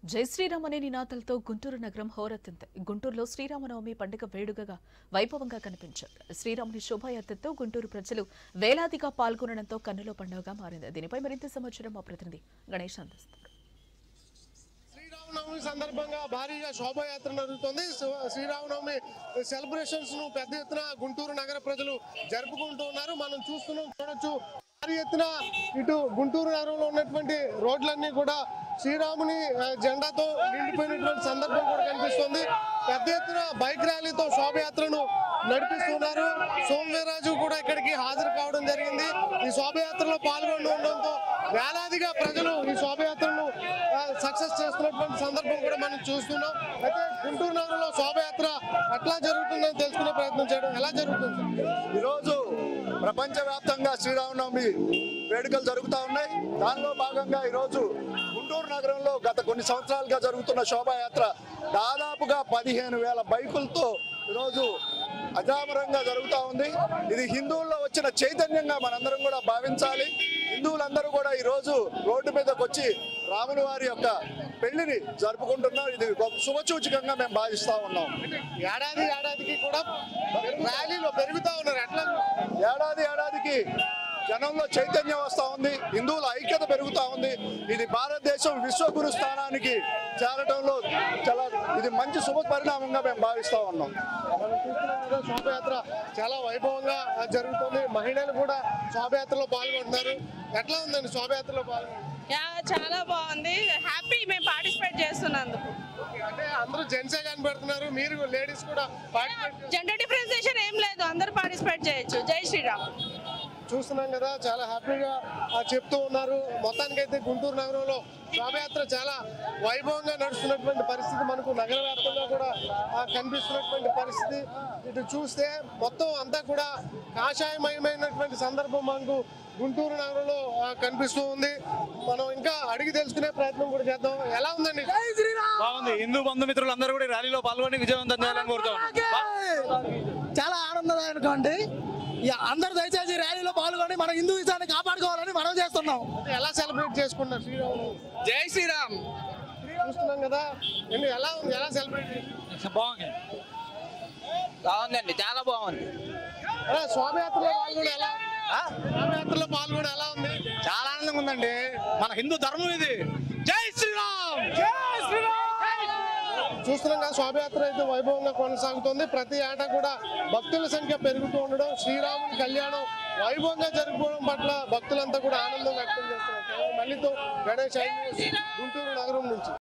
జై శ్రీరామ్ అనే నినాదాలతో గుంటూరు నగరం హోరెత్తింది గుంటూరులో శ్రీరామనవమి పండుగ వేడుకగా వైభవంగా కనిపించారు శ్రీరాముని శోభాయాత్రతో గుంటూరు ప్రజలు వేలాదిగా పాల్గొనడంతో కన్నులో పండుగగా మారింది దీనిపై మరింత సమాచారం మా ప్రతినిధి గణేష్ అందిస్తారు శ్రీరామనవమి సందర్భంగా భారీగా శోభాయాత్ర జరుగుతుంది శ్రీ- శ్రీరామనవమి సెలబ్రేషన్స్ ను పెద్ద ఎత్తున గుంటూరు నగర ప్రజలు జరుపుకుంటూ ఉన్నారు మనం చూస్తున్నాం చూడొచ్చు భారీ ఎత్తున ఇటు గుంటూరు నగరంలో ఉన్నటువంటి రోడ్లన్నీ కూడా శ్రీరాముని ఆ, జెండాతో నిండిపోయినటువంటి సందర్భం కూడా కనిపిస్తుంది పెద్ద ఎత్తున బైక్ ర్యాలీతో శోభయాత్రను నడిపిస్తున్నారు సోమవీరాజు కూడా ఇక్కడికి హాజరు కావడం జరిగింది ఈ శోభయాత్రలో పాల్గొని ఉండడంతో వేలాదిగా ప్రజలు ఈ శోభయాత్రను సక్సెస్ చేస్తున్నటువంటి సందర్భం కూడా మనం చూస్తున్నాం అయితే గుంటూరు నగరంలో శోభయాత్ర ఎట్లా జరుగుతుందని తెలుసుకునే ప్రయత్నం చేయడం ఎలా జరుగుతుంది ఈరోజు ప్రపంచవ్యాప్తంగా శ్రీరామనవమి వేడుకలు జరుగుతూ ఉన్నాయి దానిలో భాగంగా ఈరోజు గుంటూరు నగరంలో గత కొన్ని సంవత్సరాలుగా జరుగుతున్న శోభాయాత్ర దాదాపుగా పదిహేను వేల బైకులతో ఈరోజు అజామరంగా జరుగుతూ ఉంది ఇది హిందువుల్లో వచ్చిన చైతన్యంగా మనందరం కూడా భావించాలి హిందువులందరూ కూడా ఈరోజు రోడ్డు మీదకి వచ్చి రాముల వారి యొక్క పెళ్లిని జరుపుకుంటున్నాం ఇది గొప్ప శుభసూచకంగా మేము భావిస్తా ఉన్నాం ఏడాది ఏడాదికి కూడా ర్యాలీలో పెరుగుతా ఉన్నారు ఎట్లా ఏడాది ఏడాదికి జనంలో చైతన్యం వస్తా ఉంది హిందువుల ఐక్యత పెరుగుతా ఉంది ఇది భారతదేశం విశ్వగురు స్థానానికి చేరటంలో చాలా ఇది మంచి శుభ పరిణామంగా మేము భావిస్తా ఉన్నాం మనం చూస్తున్నాం కదా శోభయాత్ర చాలా వైభవంగా ఆ, జరుగుతుంది మహిళలు కూడా శోభయాత్రలో పాల్గొంటున్నారు ఎట్లా ఉందండి శోభయాత్రలో పాల్గొంటున్నారు యా చాలా బాగుంది హ్యాపీ మేము పార్టిసిపేట్ చేస్తున్నందుకు అంటే అందరూ జెంట్సే కనిపెడుతున్నారు మీరు లేడీస్ కూడా పార్టిసిపేట్ జెండర్ డిఫరెన్సియేషన్ ఏం లేదు అందరూ పార్టిసిపేట్ చేయొచ్చు జై శ్రీరామ్ చూస్తున్నాం కదా చాలా హ్యాపీగా ఆ, చెప్తూ ఉన్నారు మొత్తానికైతే గుంటూరు నగరంలో శోభయాత్ర చాలా వైభవంగా నడుస్తున్నటువంటి పరిస్థితి మనకు నగర వ్యాప్తంగా కూడా ఆ, కనిపిస్తున్నటువంటి పరిస్థితి ఇటు చూస్తే మొత్తం అంతా కూడా కాషాయమయమైనటువంటి సందర్భం మనకు గుంటూరు నగరంలో ఆ, కనిపిస్తూ ఉంది మనం ఇంకా అడిగి తెలుసుకునే ప్రయత్నం కూడా చేద్దాం ఎలా ఉందండి బాగుంది హిందూ బంధుమిత్రులు అందరూ కూడా ఈ ర్యాలీలో పాల్గొని విజయవంతం చేయాలని కోరుతాం చాలా ఆనందదాయకం అండి ఇక అందరూ దయచేసి ఈ ర్యాలీలో పాల్గొని మన హిందూయిజాన్ని కాపాడుకోవాలని మనం చేస్తున్నాం ఎలా సెలబ్రేట్ చేసుకున్నారు శ్రీరాములు జై శ్రీరామ్ చూస్తున్నాం కదా ఏంటి ఎలా ఉంది ఎలా సెలబ్రేట్ బాగుంది బాగుందండి చాలా బాగుంది అలా శోభయాత్రలో పాల్గొని ఎలా శోభయాత్రలో పాల్గొని ఎలా ఉంది చాలా ఆనందంగా ఉందండి మన హిందూ ధర్మం ఇది జై శ్రీరామ్ జై శ్రీరామ్ చూస్తున్నాం కదా శోభయాత్ర అయితే వైభవంగా కొనసాగుతుంది ప్రతి ఏటా కూడా భక్తుల సంఖ్య పెరుగుతూ ఉండడం శ్రీరాముని కళ్యాణం వైభవంగా జరుపుకోవడం పట్ల భక్తులంతా కూడా ఆనందం వ్యక్తం చేస్తున్నారు మళ్ళీతో గణేష్ ఐ న్యూస్ గుంటూరు నగరం నుంచి